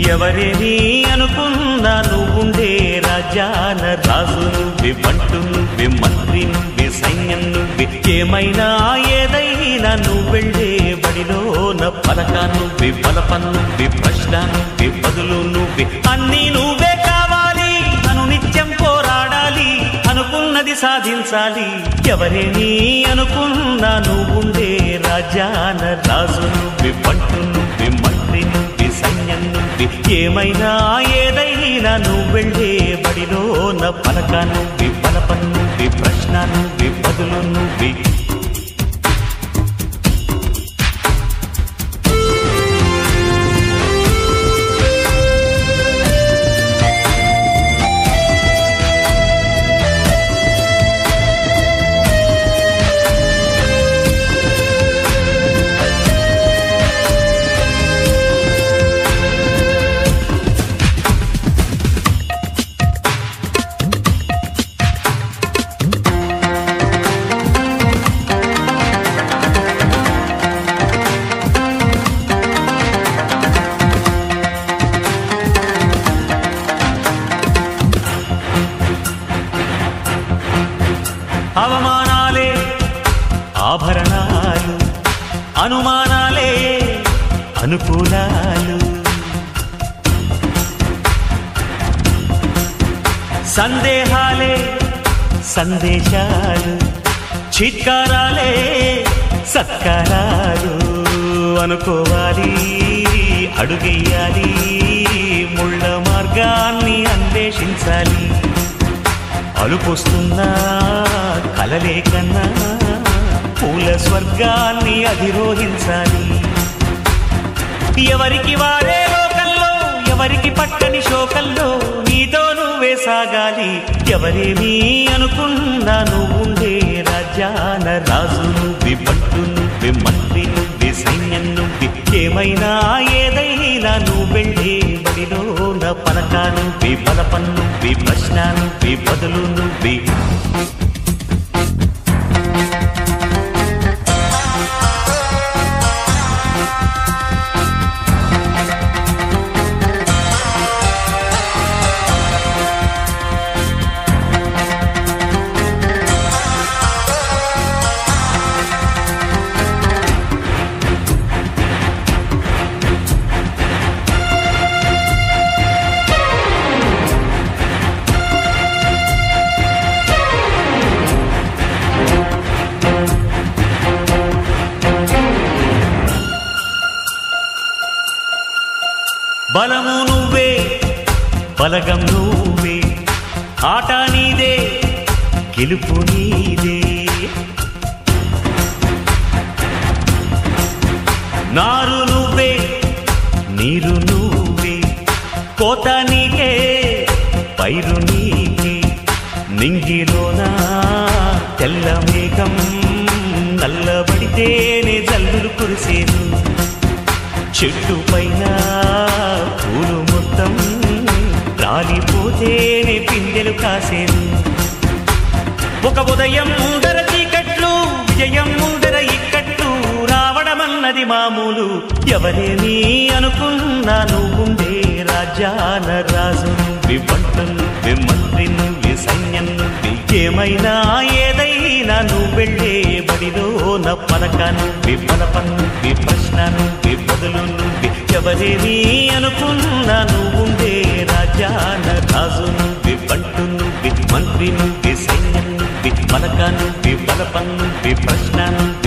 ఎవరేమి అనుకున్నా నువ్వుండే రాజాన రాజు నువ్వే బంటు నువ్వే మంత్రి నువ్వే సైన్యం నువ్వే ఏమైనా ఏదైనా నువ్వెళ్ళే బడిలోన పలక నువ్వే బలపం నువ్వే ప్రశ్న నువ్వే బదులు నువ్వే అన్నీ నువ్వే కావాలి అను నిత్యం పోరాడాలి అనుకున్నది సాధించాలి ఎవరేమి అనుకున్నా నువ్వుండే రాజాన రాజు నువ్వే బంటు నువ్వే మంత్రి నువ్వే సైన్యం నువ్వే ఏమైనా ఏదైనా నువ్వెళ్ళే బడిలోన పలక నువ్వే బలపం నువ్వే ప్రశ్న నువ్వే బదులు నువ్వే అవమానాలే ఆభరణాలు అనుమానాలే అనుకూలాలు సందేహాలే సందేశాలు చిత్కారాలే సత్కారాలు అనుకోవాలి అడుగెయ్యాలి ముళ్ళ మార్గాన్ని అన్వేషించాలి అలుపొస్తున్నా కలలే కన్నా పూల స్వర్గాన్ని అధిరోహించాలి ఎవరికి వారే లోకల్లో ఎవరికి పట్టని శోకల్లో నీతో నువ్వే సాగాలి ఎవరేమీ అనుకున్నా నువ్వుండే రాజ్యాన రాజు నువ్వే పట్టు నువ్వే మంత్రి నువ్వే సైన్యం నువ్వే ఏమైనా ఏదైనా నువ్వెళ్ళే బడిలో నా పలక నువ్వే బలపం నువ్వే ప్రశ్న నువ్వే బదులు నువ్వే బలము నువ్వే బలగం నువ్వే ఆట నీదే గెలుపు నీదే నారు నువ్వే నీరు నువ్వే కోత నీకే పైరు నీకే నింగిలోన తెల్ల మేఘం నల్లబడితేనే జల్లులు కురిసేను చెట్టు పైన పూలు మొత్తం రాలిపోతేనే పిందెలు కాసేను ఒక ఉదయం ముందర చీకట్లు విజయం ముందర ఇక్కట్లు రావడమన్నది మామూలు ఎవరేమీ అనుకున్నా నువ్వుండే రాజాన రాజు నువ్వే వంట నువ్వే మంత్రి నువ్వే సైన్యం నువ్వే ఏమైనా ఏదైనా నువ్వెళ్ళే బడిలో నా పలక నువ్వే బలపం నువ్వే ప్రశ్న నువ్వే బదులు నువ్వే ఎవరేమీ అనుకున్నా నువ్వుండే రాజాన రాజు నువ్వే బంటు నువ్వే మంత్రి నువ్వే సైన్యం నువ్వే పలక నువ్వే బలపం నువ్వే ప్రశ్న నువ్వే